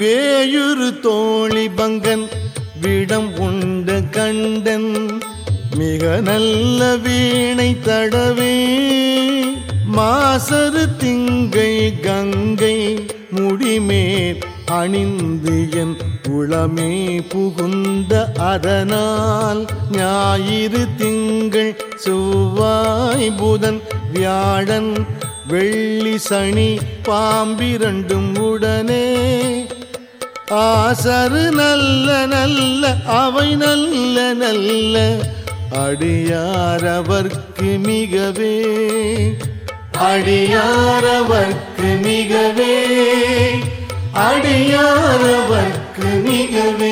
வேயுறு தோழி பங்கன் விடம் உண்ட கண்டன் மிக நல்ல வீணை தடவே மாசரு திங்கை கங்கை முடிமேல் அணிந்து என் உளமே புகுந்த அதனால் ஞாயிறு திங்கள் செவ்வாய் புதன் வியாழன் வெள்ளி சனி பாம்பிரண்டும் உடனே ஆசரு நல்ல நல்ல அவை நல்ல நல்ல அடியாரவர்க்கு மிகவே அடியாரவர்க்கு மிகவே அடியாரவர்க்கு மிகவே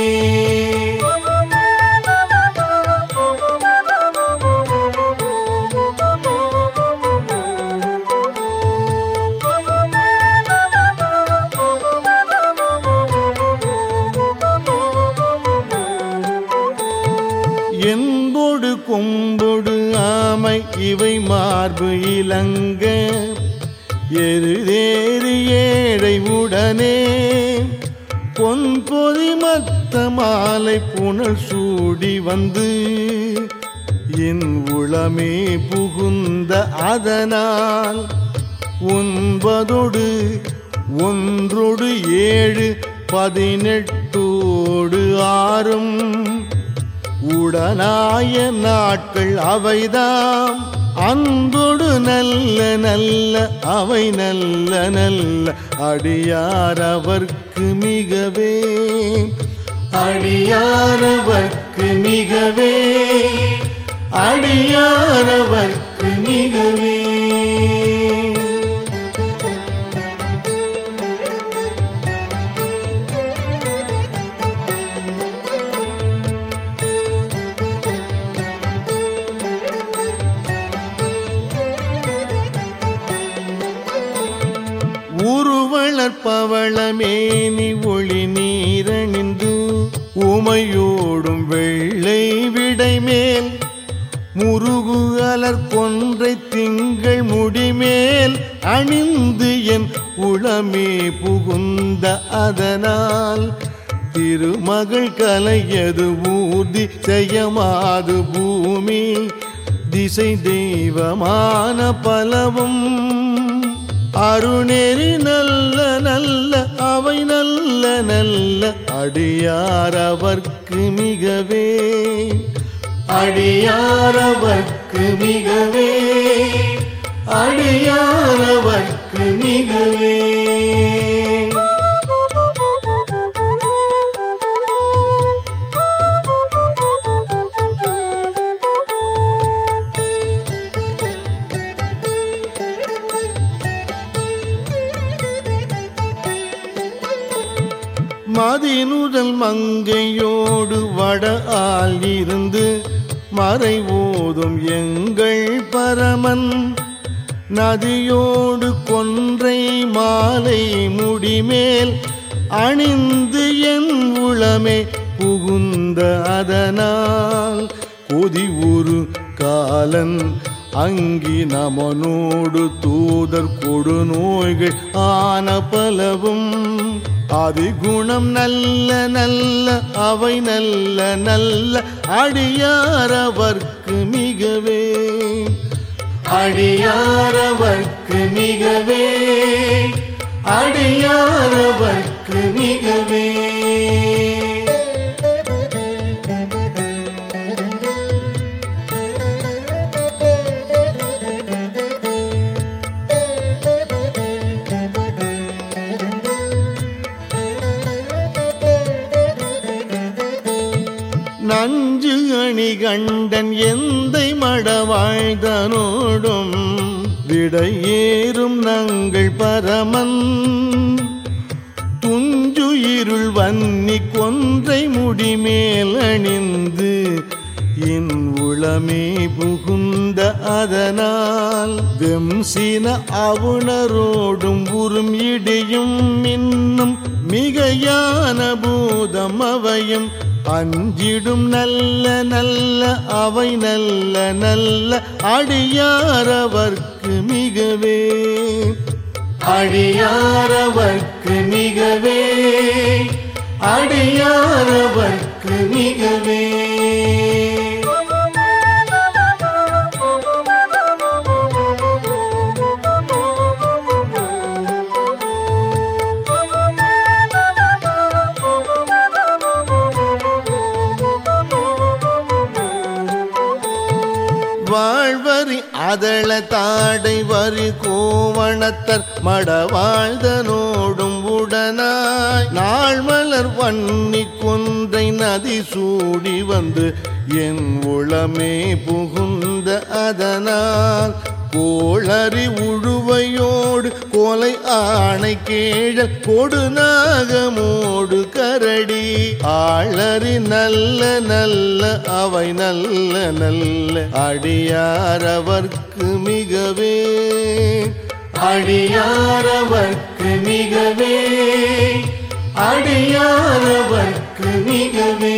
என்பொடு கொம்பொடு ஆமை இவை மார்பு இலங்க எருதேறி ஏழை உடனே பொன்பொதி மத்த மாலை புனல் சூடி வந்து என் உளமே புகுந்த அதனால் ஒன்பதொடு ஒன்றொடு ஏழு பதினெட்டோடு ஆறும் உடனாய நாட்கள் அவைதாம் அன்பொடு நல்ல நல்ல அவை நல்ல நல்ல அடியாரவர்க்கு மிகவே அடியாரவர்க்கு மிகவே அடியாரவர்க்கு மிகவே உருவளற்பவளமேனி ஒளி நீரணிந்து உமையோடும் வெள்ளை விடைமேல் முருகு அலர் கொன்றை திங்கள் முடிமேல் அணிந்து என் உளமே புகுந்த அதனால் திருமகள் கலையது ஊர்தி செய்யமாது பூமி திசை தெய்வமான பலவும் அருணெறி நல்ல நல்ல அவை நல்ல நல்ல அடியாரவர்க்கு மிகவே அடியாரவர்க்கு மிகவே அடியாரவர்க்கு மிகவே மதினுதல் மங்கையோடு வட ஆள் இருந்து மறை ஓதும் எங்கள் பரமன் நதியோடு கொன்றை மாலை முடிமேல் அணிந்து என் உளமே புகுந்த அதனால் கொதி ஒரு காலன் அங்கி நமனோடு தூதர் கொடு நோய்கள் ஆன பலவும் அதிகுணம் நல்ல நல்ல அவை நல்ல நல்ல அடியாரவர்க்கு மிகவே அடியாரவர்க்கு மிகவே அடியாரவர்க்கு மிகவே நஞ்சு அணி கண்டன் எந்தை மடவாழ்தனோடும் விடையேறும் நங்கள் பரமன் துஞ்சு இருள் வன்னி கொன்றை முடிமேல் அணிந்து என் உளமே புகுந்த அதனால் வெம்சின அவுணரோடும் உறும் இடியும் இன்னும் மிகையான பூதம் அவையும் அஞ்சிடும் நல்ல நல்ல அவை நல்ல நல்ல அடியாரவர்க்கு மிகவே அடியாரவர்க்கு மிகவே அடியாரவர்க்கு மிகவே வாழ்வரி அதள தாடை வரி கோவணத்தர் மடவாழ்தனோடும் உடனாய் நாள் மலர் வன்னி கொன்றை நதி சூடி வந்து என் உளமே புகுந்த அதனால் கோளறி உழுவையோடு கொலை ஆணை கேழல் கொடுநாகமோடு கரடி ஆளறி நல்ல நல்ல அவை நல்ல நல்ல அடியாரவர்க்கு மிகவே அடியாரவர்க்கு மிகவே அடியாரவர்க்கு மிகவே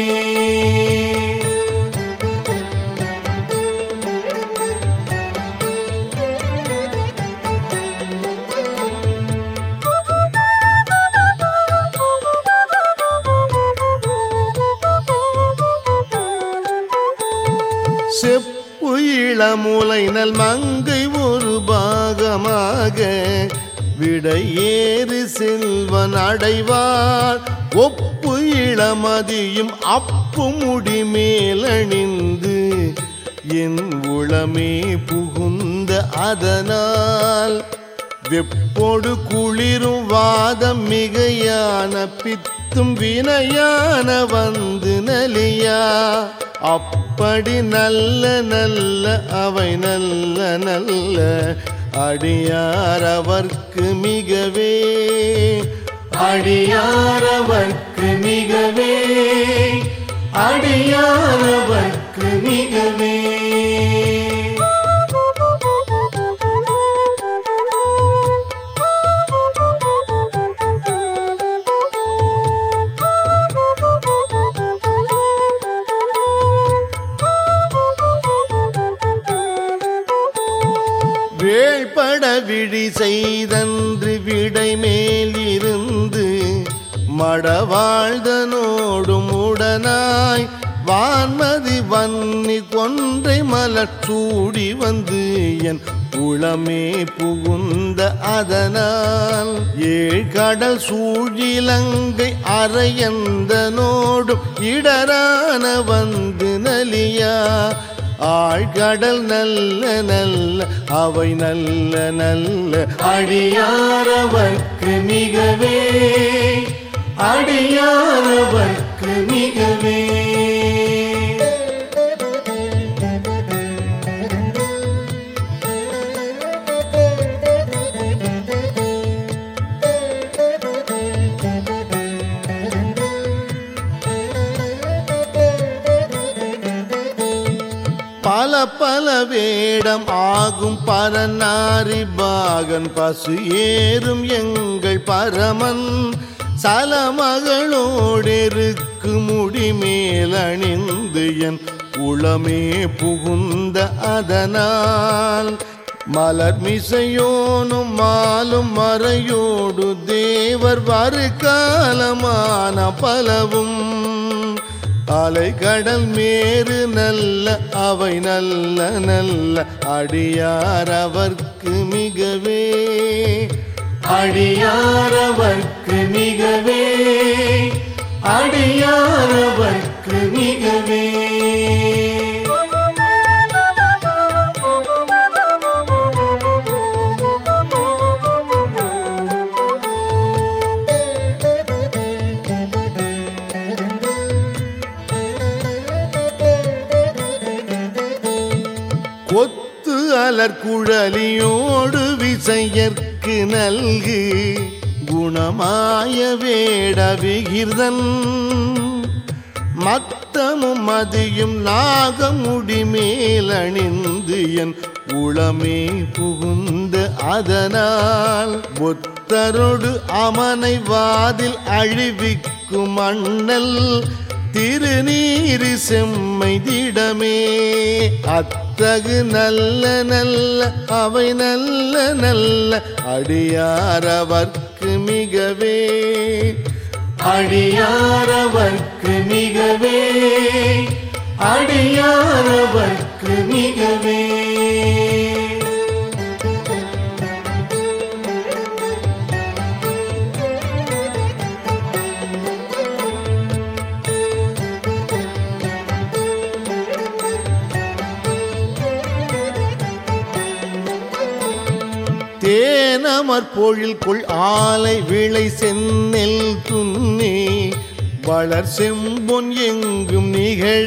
செப்பு இளமுலை நல் மங்கை ஒரு பாகமாக விடையேறு செல்வன் அடைவார் ஒப்பு இளமதியும் அப்பு முடி மேலணிந்து என் உளமே புகுந்த அதனால் வெப்போடு குளிரும் வாதம் மிகையான பித்தும் வினையான வந்து நலியா அப்படி நல்ல நல்ல அவை நல்ல நல்ல அடியாரவர்க்கு மிகவே அடியாரவர்க்கு மிகவே அடியாரவர்க்கு மிகவே வேள்பட விழி செய்தன்று விடை மேல் இருந்து மடவாழ்தனோடும் உடனாய் வான்மதி வன்னி கொன்றை மலர் சூடி வந்து என் உளமே புகுந்த அதனால் ஏழ்கடல் சூழிலங்கை அரையந்தனோடும் இடரான வந்து நலியா ஆழ்கடல் நல்ல நல்ல அவை நல்ல நல்ல அடியாரவர்க்கு மிகவே அடியாரவர்க்கு மிகவே பல பல வேடம் ஆகும் பரநாரி பாகன் பசு ஏறும் எங்கள் பரமன் சலமகளோடெருக்கு முடிமேல் அணிந்து என் உளமே புகுந்த அதனால் மலர் மிசையோனும் மாலும் மறையோடு தேவர் வருகாலமான பலவும் அலைகடல் மேறு நல்ல அவை நல்ல நல்ல அடியாரவர்க்கு மிகவே அடியாரவர்க்கு மிகவே அடியாரவர்க்கு மிகவே கொத்து அலர் குழலியோடு விசையற்கு நல்கு குணமாய வேட விகிர்தன் மத்தமும் மதியும் நாகமுடி மேலணிந்து என் உளமே புகுந்த அதனால் ஒத்தரொடு அமனை வாதில் அழிவிக்கும் அண்ணல் திருநீரு செம்மை திடமே அத்த இத்தகு நல்ல நல்ல அவை நல்ல நல்ல அடியாரவர்க்கு மிகவே அடியாரவர்க்கு மிகவே அடியாரவர்க்கு மிகவே தேனமர் பொழில் கொள் ஆலை விளை செந்நெல் துண்ணி வளர் செம்பொன் எங்கும் நிகழ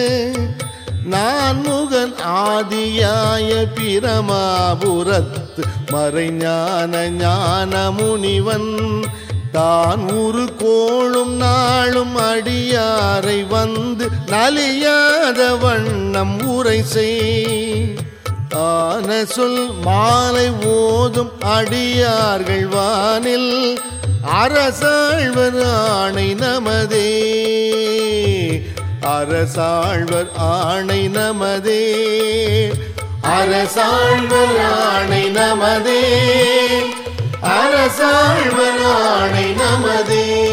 நான் முகன் ஆதியாய பிரமாபுரத்து மறைஞான ஞான முனிவன் தான் உரு கோளும் நாளும் அடியாரை வந்து நலியாத வண்ணம் உரை செய் ஆன சொல் மாலை ஓதும் அடியார்கள் வானில் அரசாழ்வர் ஆணை நமதே அரசாழ்வர் ஆணை நமதே அரசாழ்வர் ஆணை நமதே அரசாழ்வர் ஆணை நமதே